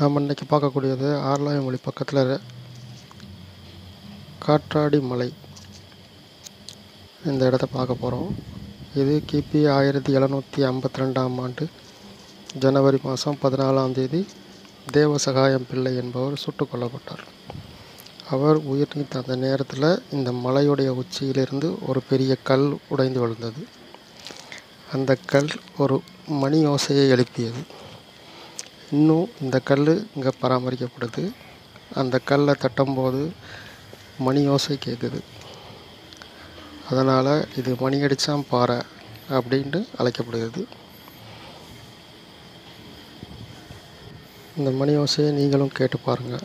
நாம் இன்னைக்கு பார்க்கக்கூடியது ஆரலாயமொழி பக்கத்தில் காற்றாடி மலை இந்த இடத்த பார்க்க போகிறோம் இது கிபி ஆயிரத்தி எழுநூற்றி ஐம்பத்தி ரெண்டாம் ஆண்டு ஜனவரி மாதம் பதினாலாம் தேதி தேவசகாயம் பிள்ளை என்பவர் சுட்டுக் கொல்லப்பட்டார் அவர் உயிர் நீத்த அந்த நேரத்தில் இந்த மலையுடைய உச்சியிலிருந்து ஒரு பெரிய கல் உடைந்து விழுந்தது அந்த கல் ஒரு மணி ஓசையை எழுப்பியது இன்னும் இந்த கல் இங்கே பராமரிக்கப்படுது அந்த கல்லை தட்டும்போது மணி ஓசை கேட்குது அதனால் இது மணி அடிச்சான் பாறை அப்படின்ட்டு அழைக்கப்படுகிறது இந்த மணி ஓசையை நீங்களும் கேட்டு பாருங்கள்